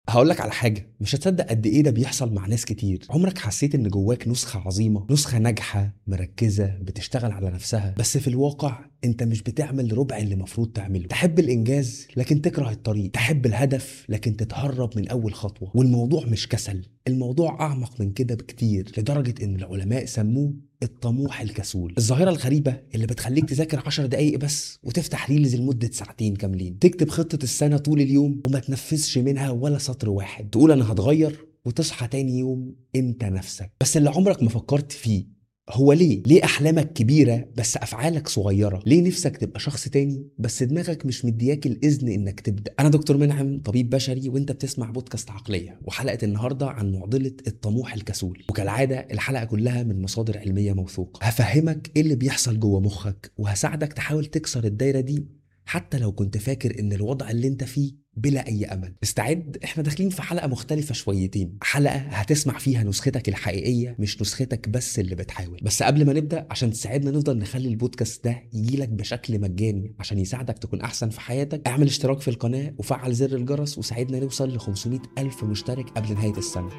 هقول لك على حاجه مش هتصدق قد ايه ده بيحصل مع ناس كتير عمرك حسيت ان جواك نسخه عظيمه نسخه ناجحه مركزه بتشتغل على نفسها بس في الواقع انت مش بتعمل ربع اللي المفروض تعمله تحب الانجاز لكن تكره الطريق تحب الهدف لكن تتهرب من اول خطوه والموضوع مش كسل الموضوع اعمق من كده بكتير لدرجه ان العلماء سموه الطموح الكسول الظاهرة الغريبة اللي بتخليك تذاكر 10 دقايق بس وتفتح ريلز لمدة ساعتين كاملين تكتب خطة السنة طول اليوم وما تنفذش منها ولا سطر واحد تقول أنا هتغير وتصحى تاني يوم انت نفسك بس اللي عمرك ما فكرت فيه هو ليه؟ ليه أحلامك كبيرة بس أفعالك صغيرة؟ ليه نفسك تبقى شخص تاني بس دماغك مش مدياك الإذن إنك تبدأ؟ أنا دكتور منعم طبيب بشري وأنت بتسمع بودكاست عقلية وحلقة النهاردة عن معضلة الطموح الكسول وكالعادة الحلقة كلها من مصادر علمية موثوقة هفهمك إيه اللي بيحصل جوه مخك وهساعدك تحاول تكسر الدايرة دي حتى لو كنت فاكر إن الوضع اللي أنت فيه بلا اي امل استعد احنا داخلين في حلقه مختلفه شويتين حلقه هتسمع فيها نسختك الحقيقيه مش نسختك بس اللي بتحاول بس قبل ما نبدا عشان تساعدنا نفضل نخلي البودكاست ده يجيلك بشكل مجاني عشان يساعدك تكون احسن في حياتك اعمل اشتراك في القناه وفعل زر الجرس وساعدنا نوصل ل 500 الف مشترك قبل نهايه السنه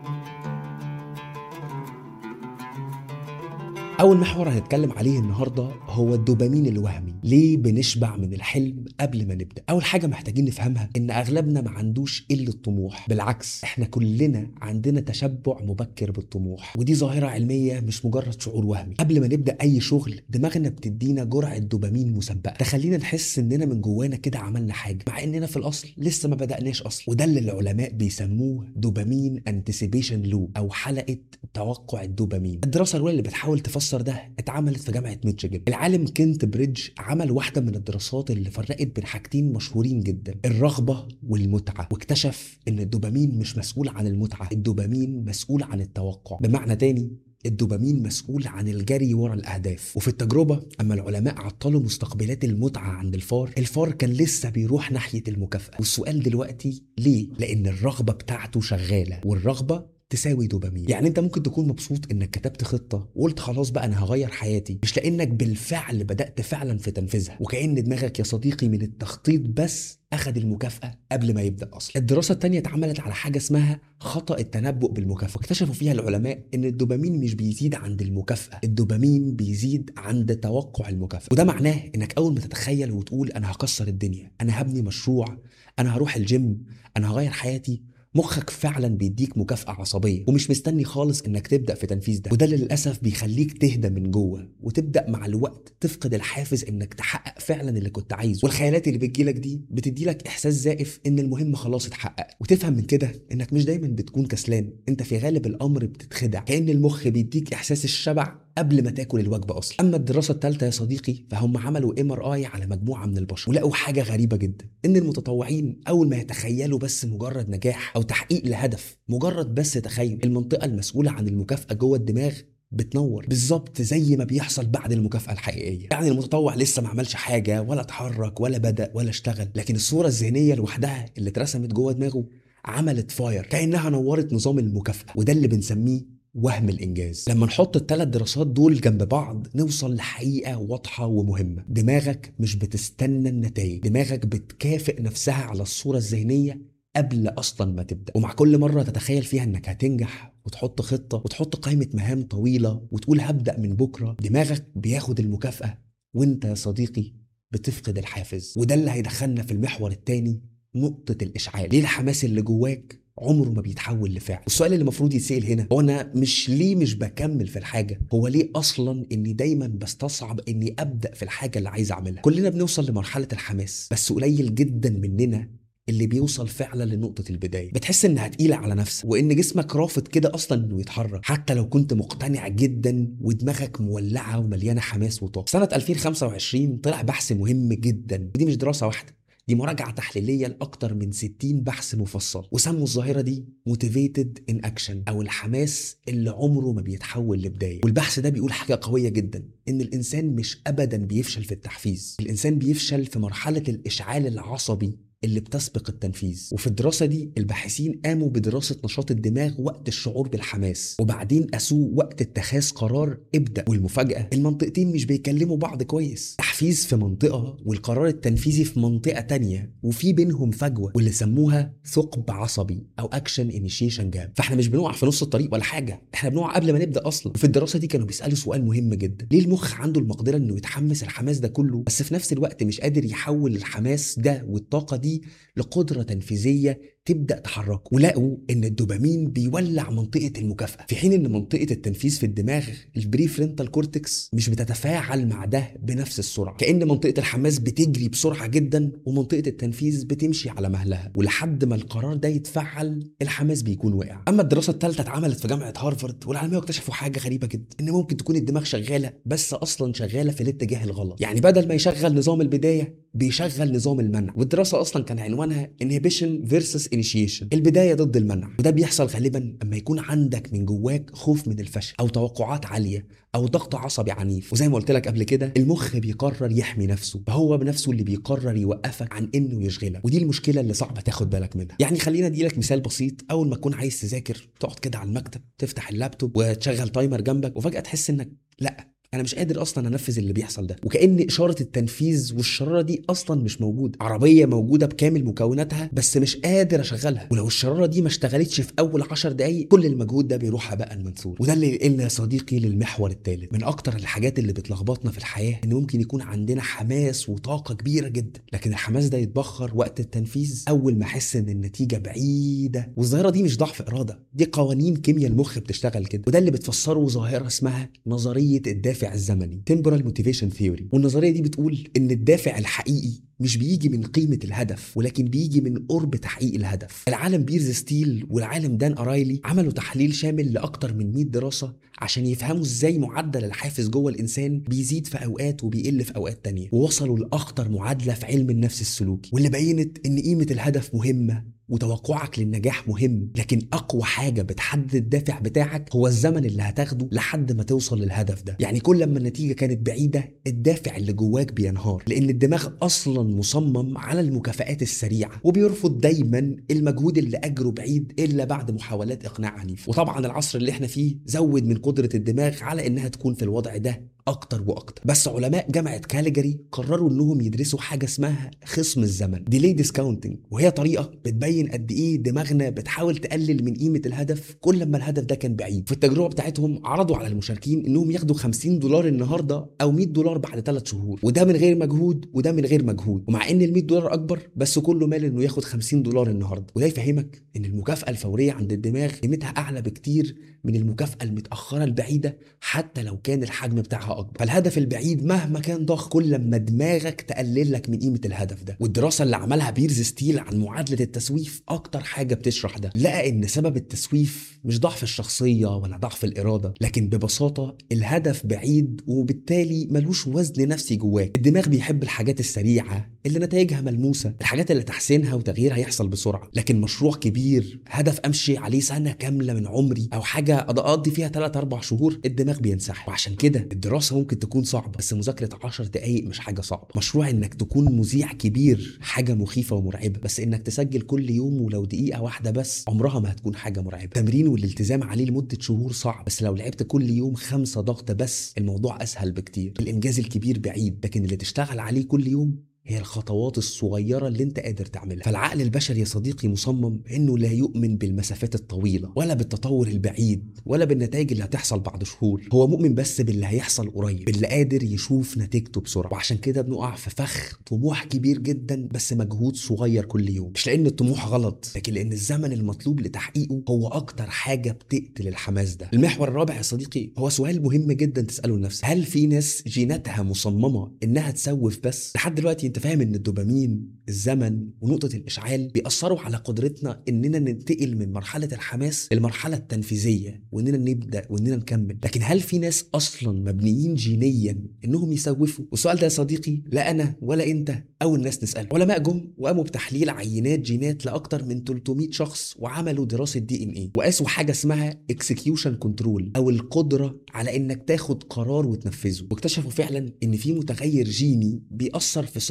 أول محور هنتكلم عليه النهاردة هو الدوبامين الوهمي ليه بنشبع من الحلم قبل ما نبدأ أول حاجة محتاجين نفهمها إن أغلبنا ما عندوش إلا الطموح بالعكس إحنا كلنا عندنا تشبع مبكر بالطموح ودي ظاهرة علمية مش مجرد شعور وهمي قبل ما نبدأ أي شغل دماغنا بتدينا جرعة دوبامين مسبقة تخلينا نحس إننا من جوانا كده عملنا حاجة مع إننا في الأصل لسه ما بدأناش أصلا وده اللي العلماء بيسموه دوبامين انتسيبيشن لوب أو حلقة توقع الدوبامين الدراسة الأولى اللي بتحاول تفسر ده اتعملت في جامعة ميتشيجن العالم كنت بريدج عمل واحدة من الدراسات اللي فرقت بين حاجتين مشهورين جدا الرغبة والمتعة واكتشف ان الدوبامين مش مسؤول عن المتعة الدوبامين مسؤول عن التوقع بمعنى تاني الدوبامين مسؤول عن الجري ورا الاهداف وفي التجربه اما العلماء عطلوا مستقبلات المتعه عند الفار الفار كان لسه بيروح ناحيه المكافاه والسؤال دلوقتي ليه لان الرغبه بتاعته شغاله والرغبه تساوي دوبامين يعني انت ممكن تكون مبسوط انك كتبت خطه وقلت خلاص بقى انا هغير حياتي مش لانك بالفعل بدات فعلا في تنفيذها وكان دماغك يا صديقي من التخطيط بس اخذ المكافاه قبل ما يبدا اصلا الدراسه الثانيه اتعملت على حاجه اسمها خطا التنبؤ بالمكافاه اكتشفوا فيها العلماء ان الدوبامين مش بيزيد عند المكافاه الدوبامين بيزيد عند توقع المكافاه وده معناه انك اول ما تتخيل وتقول انا هكسر الدنيا انا هبني مشروع انا هروح الجيم انا هغير حياتي مخك فعلا بيديك مكافأة عصبية ومش مستني خالص انك تبدأ في تنفيذ ده وده اللي للأسف بيخليك تهدى من جوه وتبدأ مع الوقت تفقد الحافز انك تحقق فعلا اللي كنت عايزه والخيالات اللي بتجيلك دي بتديلك احساس زائف ان المهم خلاص اتحقق وتفهم من كده انك مش دايما بتكون كسلان انت في غالب الامر بتتخدع كأن المخ بيديك احساس الشبع قبل ما تاكل الوجبه اصلا اما الدراسه الثالثه يا صديقي فهم عملوا ام ار اي على مجموعه من البشر ولقوا حاجه غريبه جدا ان المتطوعين اول ما يتخيلوا بس مجرد نجاح او تحقيق لهدف مجرد بس تخيل المنطقه المسؤوله عن المكافاه جوه الدماغ بتنور بالظبط زي ما بيحصل بعد المكافأة الحقيقية يعني المتطوع لسه ما عملش حاجة ولا اتحرك ولا بدأ ولا اشتغل لكن الصورة الذهنية لوحدها اللي اترسمت جوه دماغه عملت فاير كأنها نورت نظام المكافأة وده اللي بنسميه وهم الانجاز لما نحط الثلاث دراسات دول جنب بعض نوصل لحقيقه واضحه ومهمه دماغك مش بتستنى النتائج دماغك بتكافئ نفسها على الصوره الذهنيه قبل اصلا ما تبدا ومع كل مره تتخيل فيها انك هتنجح وتحط خطه وتحط قائمه مهام طويله وتقول هبدا من بكره دماغك بياخد المكافاه وانت يا صديقي بتفقد الحافز وده اللي هيدخلنا في المحور الثاني نقطه الاشعال ليه الحماس اللي جواك عمره ما بيتحول لفعل السؤال اللي المفروض يتسال هنا هو انا مش ليه مش بكمل في الحاجه هو ليه اصلا اني دايما بستصعب اني ابدا في الحاجه اللي عايز اعملها كلنا بنوصل لمرحله الحماس بس قليل جدا مننا اللي بيوصل فعلا لنقطة البداية بتحس انها تقيلة على نفسك وان جسمك رافض كده اصلا انه يتحرك حتى لو كنت مقتنع جدا ودماغك مولعة ومليانة حماس وطاقة سنة 2025 طلع بحث مهم جدا ودي مش دراسة واحدة دي مراجعة تحليلية لأكتر من 60 بحث مفصل وسموا الظاهرة دي motivated in action أو الحماس اللي عمره ما بيتحول لبداية والبحث ده بيقول حاجة قوية جدا إن الإنسان مش أبدا بيفشل في التحفيز الإنسان بيفشل في مرحلة الإشعال العصبي اللي بتسبق التنفيذ وفي الدراسة دي الباحثين قاموا بدراسة نشاط الدماغ وقت الشعور بالحماس وبعدين قاسوه وقت اتخاذ قرار ابدأ والمفاجأة المنطقتين مش بيكلموا بعض كويس تحفيز في منطقة والقرار التنفيذي في منطقة تانية وفي بينهم فجوة واللي سموها ثقب عصبي أو أكشن انيشيشن جاب فاحنا مش بنقع في نص الطريق ولا حاجة احنا بنقع قبل ما نبدأ أصلا وفي الدراسة دي كانوا بيسألوا سؤال مهم جدا ليه المخ عنده المقدرة إنه يتحمس الحماس ده كله بس في نفس الوقت مش قادر يحول الحماس ده والطاقة دي لقدرة تنفيذية تبدا تحركه ولقوا ان الدوبامين بيولع منطقه المكافاه في حين ان منطقه التنفيذ في الدماغ البري فرنتال كورتكس مش بتتفاعل مع ده بنفس السرعه كان منطقه الحماس بتجري بسرعه جدا ومنطقه التنفيذ بتمشي على مهلها ولحد ما القرار ده يتفعل الحماس بيكون وقع اما الدراسه الثالثه اتعملت في جامعه هارفارد والعلماء اكتشفوا حاجه غريبه جدا ان ممكن تكون الدماغ شغاله بس اصلا شغاله في الاتجاه الغلط يعني بدل ما يشغل نظام البدايه بيشغل نظام المنع والدراسه اصلا كان عنوانها inhibition versus initiation البدايه ضد المنع وده بيحصل غالبا اما يكون عندك من جواك خوف من الفشل او توقعات عاليه او ضغط عصبي عنيف وزي ما قلت لك قبل كده المخ بيقرر يحمي نفسه فهو بنفسه اللي بيقرر يوقفك عن انه يشغلك ودي المشكله اللي صعب تاخد بالك منها يعني خلينا ادي لك مثال بسيط اول ما تكون عايز تذاكر تقعد كده على المكتب تفتح اللابتوب وتشغل تايمر جنبك وفجاه تحس انك لا انا مش قادر اصلا انفذ اللي بيحصل ده وكان اشاره التنفيذ والشراره دي اصلا مش موجوده عربيه موجوده بكامل مكوناتها بس مش قادر اشغلها ولو الشراره دي ما اشتغلتش في اول 10 دقايق كل المجهود ده بيروح هباء منثور وده اللي ينقلنا يا صديقي للمحور الثالث من اكتر الحاجات اللي بتلخبطنا في الحياه ان ممكن يكون عندنا حماس وطاقه كبيره جدا لكن الحماس ده يتبخر وقت التنفيذ اول ما احس ان النتيجه بعيده والظاهره دي مش ضعف اراده دي قوانين كيمياء المخ بتشتغل كده وده اللي بتفسره ظاهره اسمها نظريه الدافع الزمني temporal motivation theory والنظريه دي بتقول ان الدافع الحقيقي مش بيجي من قيمة الهدف ولكن بيجي من قرب تحقيق الهدف العالم بيرز ستيل والعالم دان أرايلي عملوا تحليل شامل لأكتر من 100 دراسة عشان يفهموا ازاي معدل الحافز جوه الإنسان بيزيد في أوقات وبيقل في أوقات تانية ووصلوا لأخطر معادلة في علم النفس السلوكي واللي بينت إن قيمة الهدف مهمة وتوقعك للنجاح مهم لكن اقوى حاجه بتحدد الدافع بتاعك هو الزمن اللي هتاخده لحد ما توصل للهدف ده يعني كل ما النتيجه كانت بعيده الدافع اللي جواك بينهار لان الدماغ اصلا مصمم على المكافآت السريعه وبيرفض دايما المجهود اللي اجره بعيد الا بعد محاولات اقناع عنيفه وطبعا العصر اللي احنا فيه زود من قدره الدماغ على انها تكون في الوضع ده اكتر واكتر بس علماء جامعه كاليجري قرروا انهم يدرسوا حاجه اسمها خصم الزمن ديلي ديسكاونتنج وهي طريقه بتبين قد ايه دماغنا بتحاول تقلل من قيمه الهدف كل ما الهدف ده كان بعيد في التجربه بتاعتهم عرضوا على المشاركين انهم ياخدوا 50 دولار النهارده او 100 دولار بعد 3 شهور وده من غير مجهود وده من غير مجهود ومع ان ال 100 دولار اكبر بس كله مال انه ياخد 50 دولار النهارده وده يفهمك ان المكافاه الفوريه عند الدماغ قيمتها اعلى بكتير من المكافاه المتاخره البعيده حتى لو كان الحجم بتاعها اكبر فالهدف البعيد مهما كان ضخم كل ما دماغك تقلل لك من قيمه الهدف ده والدراسه اللي عملها بيرز ستيل عن معادله التسويف اكتر حاجه بتشرح ده لقى ان سبب التسويف مش ضعف الشخصيه ولا ضعف الاراده لكن ببساطه الهدف بعيد وبالتالي ملوش وزن نفسي جواك الدماغ بيحب الحاجات السريعه اللي نتائجها ملموسه الحاجات اللي تحسينها وتغييرها يحصل بسرعه لكن مشروع كبير هدف امشي عليه سنه كامله من عمري او حاجه اقضي فيها 3 4 شهور الدماغ بينسحب وعشان كده الدراسه ممكن تكون صعبه بس مذاكره 10 دقائق مش حاجه صعبه مشروع انك تكون مذيع كبير حاجه مخيفه ومرعبه بس انك تسجل كل يوم ولو دقيقه واحده بس عمرها ما هتكون حاجه مرعبه التمرين والالتزام عليه لمده شهور صعب بس لو لعبت كل يوم خمسة ضغط بس الموضوع اسهل بكتير الانجاز الكبير بعيد لكن اللي تشتغل عليه كل يوم هي الخطوات الصغيرة اللي انت قادر تعملها فالعقل البشري يا صديقي مصمم انه لا يؤمن بالمسافات الطويلة ولا بالتطور البعيد ولا بالنتائج اللي هتحصل بعد شهور هو مؤمن بس باللي هيحصل قريب باللي قادر يشوف نتيجته بسرعة وعشان كده بنقع في فخ طموح كبير جدا بس مجهود صغير كل يوم مش لان الطموح غلط لكن لان الزمن المطلوب لتحقيقه هو اكتر حاجة بتقتل الحماس ده المحور الرابع يا صديقي هو سؤال مهم جدا تسأله لنفسك هل في ناس جيناتها مصممة انها تسوف بس لحد دلوقتي انت فاهم ان الدوبامين الزمن ونقطة الإشعال بيأثروا على قدرتنا إننا ننتقل من مرحلة الحماس للمرحلة التنفيذية وإننا نبدأ وإننا نكمل لكن هل في ناس أصلا مبنيين جينيا إنهم يسوفوا والسؤال ده يا صديقي لا أنا ولا أنت أو الناس نسأله علماء جم وقاموا بتحليل عينات جينات لأكتر من 300 شخص وعملوا دراسة دي إن إيه وقاسوا حاجة اسمها اكسكيوشن كنترول أو القدرة على إنك تاخد قرار وتنفذه واكتشفوا فعلا إن في متغير جيني بيأثر في سرعة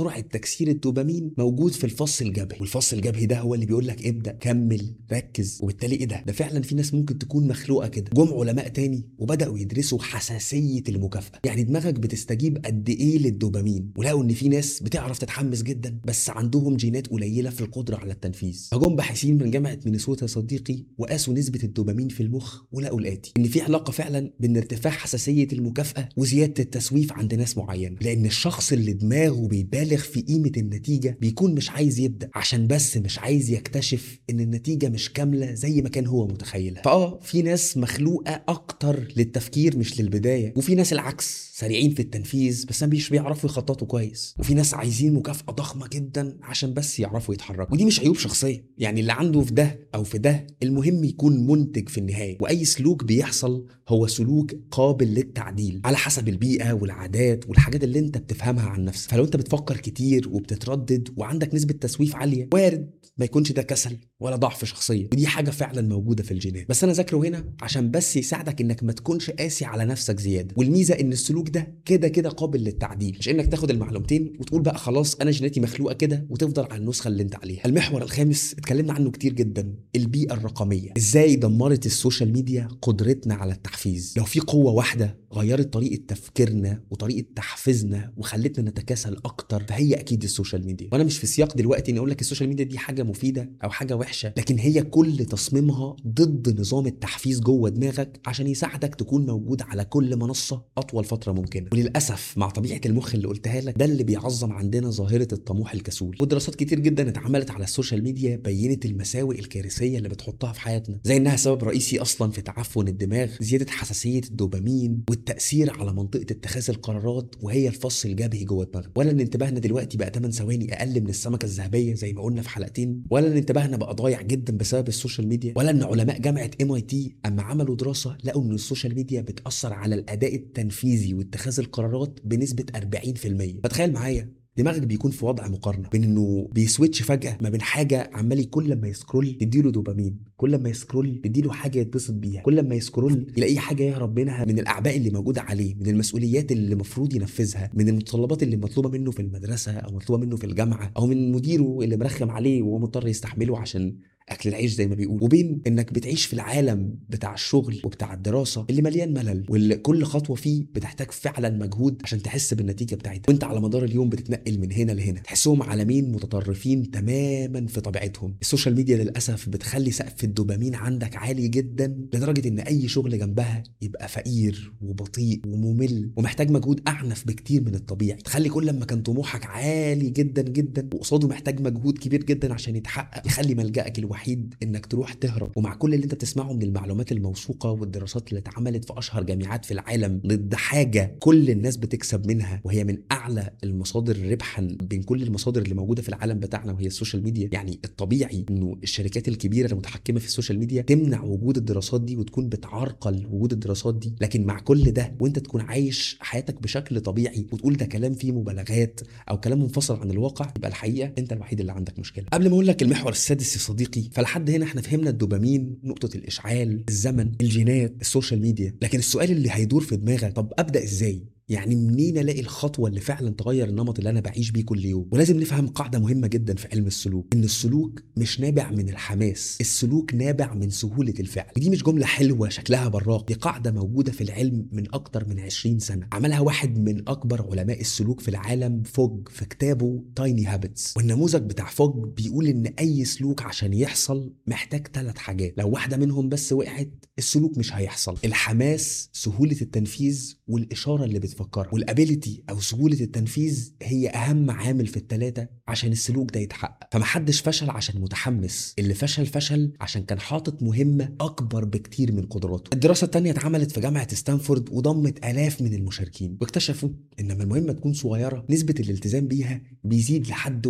سرعه تكسير الدوبامين موجود في الفص الجبهي والفص الجبهي ده هو اللي بيقول لك ابدا كمل ركز وبالتالي ايه ده ده فعلا في ناس ممكن تكون مخلوقه كده جم علماء تاني وبداوا يدرسوا حساسيه المكافاه يعني دماغك بتستجيب قد ايه للدوبامين ولقوا ان في ناس بتعرف تتحمس جدا بس عندهم جينات قليله في القدره على التنفيذ فجم باحثين من جامعه مينيسوتا صديقي وقاسوا نسبه الدوبامين في المخ ولقوا الاتي ان في علاقه فعلا بين ارتفاع حساسيه المكافاه وزياده التسويف عند ناس معينه لان الشخص اللي دماغه بيبالغ في قيمه النتيجه بيكون مش عايز يبدا عشان بس مش عايز يكتشف ان النتيجه مش كامله زي ما كان هو متخيلها فاه في ناس مخلوقه اكتر للتفكير مش للبدايه وفي ناس العكس سريعين في التنفيذ بس مش بيعرفوا يخططوا كويس وفي ناس عايزين مكافاه ضخمه جدا عشان بس يعرفوا يتحركوا ودي مش عيوب شخصيه يعني اللي عنده في ده او في ده المهم يكون منتج في النهايه واي سلوك بيحصل هو سلوك قابل للتعديل على حسب البيئه والعادات والحاجات اللي انت بتفهمها عن نفسك فلو انت بتفكر كتير وبتتردد وعندك نسبه تسويف عاليه وارد ما يكونش ده كسل ولا ضعف شخصيه ودي حاجه فعلا موجوده في الجينات بس انا ذاكره هنا عشان بس يساعدك انك ما تكونش قاسي على نفسك زياده والميزه ان السلوك ده كده كده قابل للتعديل مش انك تاخد المعلومتين وتقول بقى خلاص انا جيناتي مخلوقه كده وتفضل على النسخه اللي انت عليها المحور الخامس اتكلمنا عنه كتير جدا البيئه الرقميه ازاي دمرت السوشيال ميديا قدرتنا على التحفيز لو في قوه واحده غيرت طريقه تفكيرنا وطريقه تحفيزنا وخلتنا نتكاسل اكتر فهي اكيد السوشيال ميديا وانا مش في سياق دلوقتي اني اقول لك السوشيال ميديا دي حاجه مفيده او حاجه وحشه لكن هي كل تصميمها ضد نظام التحفيز جوه دماغك عشان يساعدك تكون موجود على كل منصه اطول فتره ممكنه وللاسف مع طبيعه المخ اللي قلتها لك ده اللي بيعظم عندنا ظاهره الطموح الكسول ودراسات كتير جدا اتعملت على السوشيال ميديا بينت المساوئ الكارثيه اللي بتحطها في حياتنا زي انها سبب رئيسي اصلا في تعفن الدماغ زياده حساسيه الدوبامين والتاثير على منطقه اتخاذ القرارات وهي الفص الجبهي جوه دماغنا ولا ان انتباهنا دلوقتي بقى 8 ثواني اقل من السمكه الذهبيه زي ما قلنا في حلقتين ولا ان انتباهنا بقى ضايع جدا بسبب السوشيال ميديا ولا ان علماء جامعه ام اي تي اما عملوا دراسه لقوا ان السوشيال ميديا بتاثر على الاداء التنفيذي واتخاذ القرارات بنسبه 40% فتخيل معايا دماغك بيكون في وضع مقارنه بين انه بيسويتش فجاه ما بين حاجه عمال كل لما يسكرول تديله دوبامين كل ما يسكرول تديله حاجه يتبسط بيها كل لما يسكرول يلاقي حاجه يهرب منها من الاعباء اللي موجوده عليه من المسؤوليات اللي المفروض ينفذها من المتطلبات اللي مطلوبه منه في المدرسه او مطلوبه منه في الجامعه او من مديره اللي مرخم عليه وهو مضطر يستحمله عشان اكل العيش زي ما بيقول وبين انك بتعيش في العالم بتاع الشغل وبتاع الدراسه اللي مليان ملل واللي كل خطوه فيه بتحتاج فعلا مجهود عشان تحس بالنتيجه بتاعتها وانت على مدار اليوم بتتنقل من هنا لهنا تحسهم عالمين متطرفين تماما في طبيعتهم السوشيال ميديا للاسف بتخلي سقف الدوبامين عندك عالي جدا لدرجه ان اي شغل جنبها يبقى فقير وبطيء وممل ومحتاج مجهود اعنف بكتير من الطبيعي تخلي كل لما كان طموحك عالي جدا جدا وقصاده محتاج مجهود كبير جدا عشان يتحقق يخلي ملجأك الوحيد الوحيد انك تروح تهرب ومع كل اللي انت بتسمعه من المعلومات الموثوقه والدراسات اللي اتعملت في اشهر جامعات في العالم ضد حاجه كل الناس بتكسب منها وهي من اعلى المصادر ربحا بين كل المصادر اللي موجوده في العالم بتاعنا وهي السوشيال ميديا يعني الطبيعي انه الشركات الكبيره المتحكمه في السوشيال ميديا تمنع وجود الدراسات دي وتكون بتعرقل وجود الدراسات دي لكن مع كل ده وانت تكون عايش حياتك بشكل طبيعي وتقول ده كلام فيه مبالغات او كلام منفصل عن الواقع يبقى الحقيقه انت الوحيد اللي عندك مشكله قبل ما اقول لك المحور السادس يا صديقي فلحد هنا احنا فهمنا الدوبامين نقطه الاشعال الزمن الجينات السوشيال ميديا لكن السؤال اللي هيدور في دماغك طب ابدا ازاي يعني منين الاقي الخطوه اللي فعلا تغير النمط اللي انا بعيش بيه كل يوم ولازم نفهم قاعده مهمه جدا في علم السلوك ان السلوك مش نابع من الحماس السلوك نابع من سهوله الفعل ودي مش جمله حلوه شكلها براق دي قاعده موجوده في العلم من اكتر من 20 سنه عملها واحد من اكبر علماء السلوك في العالم فوج في كتابه تايني هابتس والنموذج بتاع فوج بيقول ان اي سلوك عشان يحصل محتاج ثلاث حاجات لو واحده منهم بس وقعت السلوك مش هيحصل الحماس سهوله التنفيذ والاشاره اللي بتفكرها والابيليتي او سهوله التنفيذ هي اهم عامل في الثلاثه عشان السلوك ده يتحقق فمحدش فشل عشان متحمس اللي فشل فشل عشان كان حاطط مهمه اكبر بكتير من قدراته الدراسه الثانيه اتعملت في جامعه ستانفورد وضمت الاف من المشاركين واكتشفوا ان لما المهمه تكون صغيره نسبه الالتزام بيها بيزيد لحد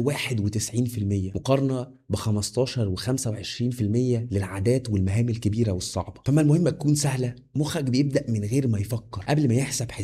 91% مقارنه ب 15 و25% للعادات والمهام الكبيره والصعبه فما المهمه تكون سهله مخك بيبدا من غير ما يفكر قبل ما يحسب حساباته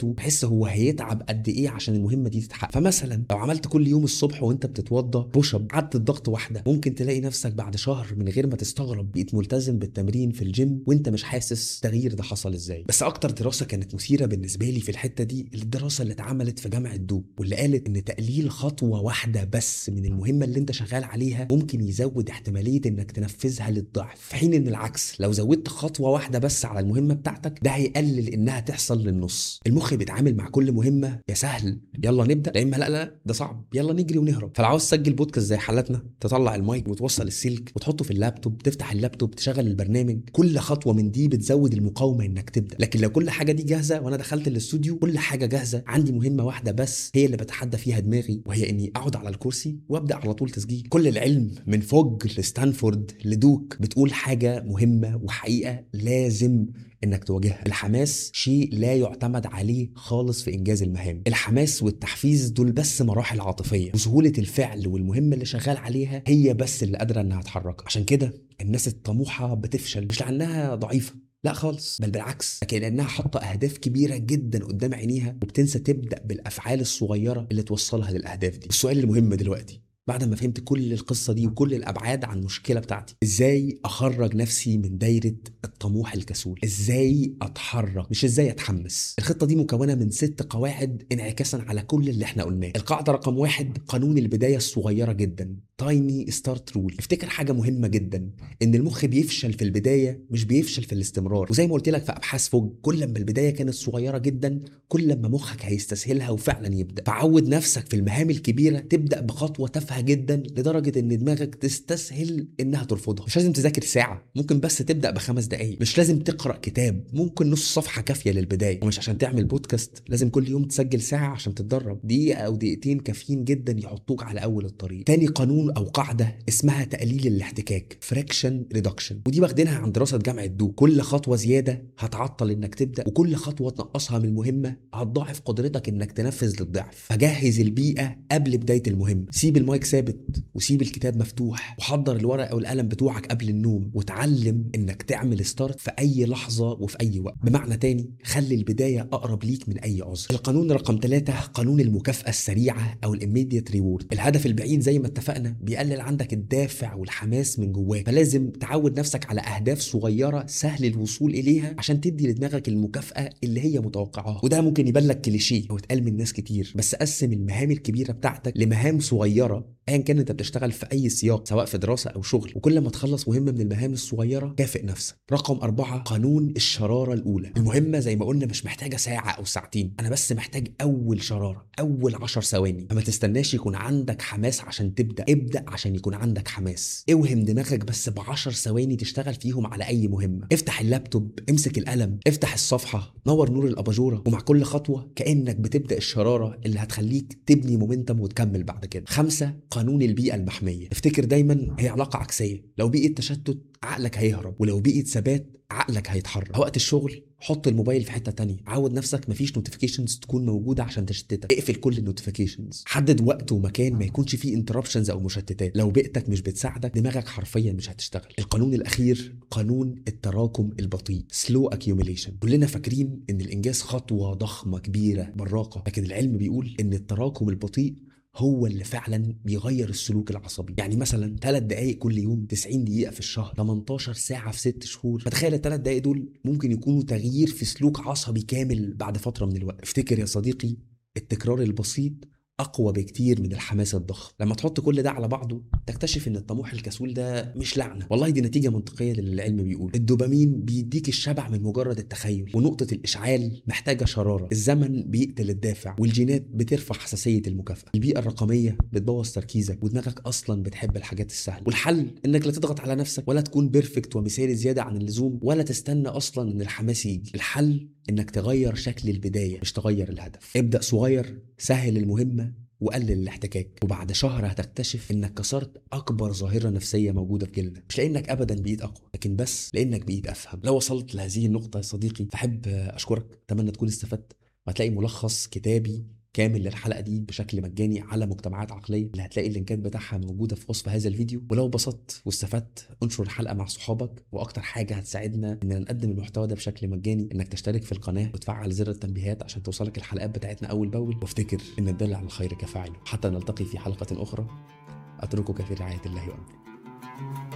حياته بحس هو هيتعب قد ايه عشان المهمه دي تتحقق فمثلا لو عملت كل يوم الصبح وانت بتتوضى بوش اب عدت ضغط واحده ممكن تلاقي نفسك بعد شهر من غير ما تستغرب بقيت ملتزم بالتمرين في الجيم وانت مش حاسس التغيير ده حصل ازاي بس اكتر دراسه كانت مثيره بالنسبه لي في الحته دي الدراسه اللي اتعملت في جامعه دوب واللي قالت ان تقليل خطوه واحده بس من المهمه اللي انت شغال عليها ممكن يزود احتماليه انك تنفذها للضعف في حين ان العكس لو زودت خطوه واحده بس على المهمه بتاعتك ده هيقلل انها تحصل للنص المخ بيتعامل مع كل مهمه يا سهل يلا نبدا لا اما لا لا ده صعب يلا نجري ونهرب فلو عاوز تسجل بودكاست زي حالتنا تطلع المايك وتوصل السلك وتحطه في اللابتوب تفتح اللابتوب تشغل البرنامج كل خطوه من دي بتزود المقاومه انك تبدا لكن لو كل حاجه دي جاهزه وانا دخلت الاستوديو كل حاجه جاهزه عندي مهمه واحده بس هي اللي بتحدى فيها دماغي وهي اني اقعد على الكرسي وابدا على طول تسجيل كل العلم من فوج لستانفورد لدوك بتقول حاجه مهمه وحقيقه لازم انك تواجهها الحماس شيء لا يعتمد عليه خالص في انجاز المهام الحماس والتحفيز دول بس مراحل عاطفيه وسهوله الفعل والمهمه اللي شغال عليها هي بس اللي قادره انها تحركك عشان كده الناس الطموحه بتفشل مش لانها ضعيفه لا خالص بل بالعكس لكن لانها حاطه اهداف كبيره جدا قدام عينيها وبتنسى تبدا بالافعال الصغيره اللي توصلها للاهداف دي السؤال المهم دلوقتي بعد ما فهمت كل القصة دي وكل الأبعاد عن المشكلة بتاعتي إزاي أخرج نفسي من دايرة الطموح الكسول إزاي أتحرك مش إزاي أتحمس الخطة دي مكونة من ست قواعد انعكاسا على كل اللي احنا قلناه القاعدة رقم واحد قانون البداية الصغيرة جدا تايني ستارت رول افتكر حاجة مهمة جدا إن المخ بيفشل في البداية مش بيفشل في الاستمرار وزي ما قلت لك في أبحاث فوج كل ما البداية كانت صغيرة جدا كل ما مخك هيستسهلها وفعلا يبدأ فعود نفسك في المهام الكبيرة تبدأ بخطوة تافهة جدا لدرجة إن دماغك تستسهل إنها ترفضها مش لازم تذاكر ساعة ممكن بس تبدأ بخمس دقايق مش لازم تقرأ كتاب ممكن نص صفحة كافية للبداية ومش عشان تعمل بودكاست لازم كل يوم تسجل ساعة عشان تتدرب دقيقة أو دقيقتين كافيين جدا يحطوك على أول الطريق تاني قانون أو قاعدة اسمها تقليل الاحتكاك فريكشن ريدكشن ودي واخدينها عن دراسة جامعة دو كل خطوة زيادة هتعطل إنك تبدأ وكل خطوة تنقصها من المهمة هتضاعف قدرتك إنك تنفذ للضعف فجهز البيئة قبل بداية المهمة سيب المايك ثابت وسيب الكتاب مفتوح وحضر الورقة والقلم بتوعك قبل النوم وتعلم إنك تعمل ستارت في أي لحظة وفي أي وقت بمعنى تاني خلي البداية أقرب ليك من أي عذر القانون رقم ثلاثة قانون المكافأة السريعة أو الإميديت ريورد الهدف البعيد زي ما اتفقنا بيقلل عندك الدافع والحماس من جواك فلازم تعود نفسك على أهداف صغيرة سهل الوصول إليها عشان تدي لدماغك المكافأة اللي هي متوقعاها وده ممكن يبان لك كليشيه أو اتقال من ناس كتير بس قسم المهام الكبيرة بتاعتك لمهام صغيرة ايا كان انت بتشتغل في اي سياق سواء في دراسه او شغل وكل ما تخلص مهمه من المهام الصغيره كافئ نفسك رقم أربعة قانون الشراره الاولى المهمه زي ما قلنا مش محتاجه ساعه او ساعتين انا بس محتاج اول شراره اول عشر ثواني فما تستناش يكون عندك حماس عشان تبدا ابدا عشان يكون عندك حماس اوهم دماغك بس بعشر ثواني تشتغل فيهم على اي مهمه افتح اللابتوب امسك القلم افتح الصفحه نور نور الاباجوره ومع كل خطوه كانك بتبدا الشراره اللي هتخليك تبني مومنتم وتكمل بعد كده خمسة قانون البيئة المحمية افتكر دايما هي علاقة عكسية لو بيئة تشتت عقلك هيهرب ولو بيئة ثبات عقلك هيتحرك وقت الشغل حط الموبايل في حته تانية عود نفسك مفيش نوتيفيكيشنز تكون موجوده عشان تشتتك اقفل كل النوتيفيكيشنز حدد وقت ومكان ما يكونش فيه انتربشنز او مشتتات لو بيئتك مش بتساعدك دماغك حرفيا مش هتشتغل القانون الاخير قانون التراكم البطيء سلو اكيوميليشن كلنا فاكرين ان الانجاز خطوه ضخمه كبيره براقه لكن العلم بيقول ان التراكم البطيء هو اللي فعلا بيغير السلوك العصبي يعني مثلا 3 دقائق كل يوم 90 دقيقه في الشهر 18 ساعه في 6 شهور فتخيل الثلاث دقائق دول ممكن يكونوا تغيير في سلوك عصبي كامل بعد فتره من الوقت افتكر يا صديقي التكرار البسيط اقوى بكتير من الحماس الضخم لما تحط كل ده على بعضه تكتشف ان الطموح الكسول ده مش لعنه والله دي نتيجه منطقيه للي العلم بيقول الدوبامين بيديك الشبع من مجرد التخيل ونقطه الاشعال محتاجه شراره الزمن بيقتل الدافع والجينات بترفع حساسيه المكافاه البيئه الرقميه بتبوظ تركيزك ودماغك اصلا بتحب الحاجات السهله والحل انك لا تضغط على نفسك ولا تكون بيرفكت ومثالي زياده عن اللزوم ولا تستنى اصلا ان الحماس يجي الحل انك تغير شكل البدايه مش تغير الهدف ابدا صغير سهل المهمه وقلل الاحتكاك وبعد شهر هتكتشف انك كسرت اكبر ظاهره نفسيه موجوده في جيلنا مش لانك ابدا بقيت اقوى لكن بس لانك بقيت افهم لو وصلت لهذه النقطه يا صديقي فاحب اشكرك اتمنى تكون استفدت وهتلاقي ملخص كتابي كامل للحلقه دي بشكل مجاني على مجتمعات عقليه اللي هتلاقي اللينكات بتاعها موجوده في وصف هذا الفيديو ولو بسطت واستفدت انشر الحلقه مع صحابك واكتر حاجه هتساعدنا اننا نقدم المحتوى ده بشكل مجاني انك تشترك في القناه وتفعل زر التنبيهات عشان توصلك الحلقات بتاعتنا اول باول وافتكر ان الدل على الخير كفاعله حتى نلتقي في حلقه اخرى اتركك في رعايه الله وامره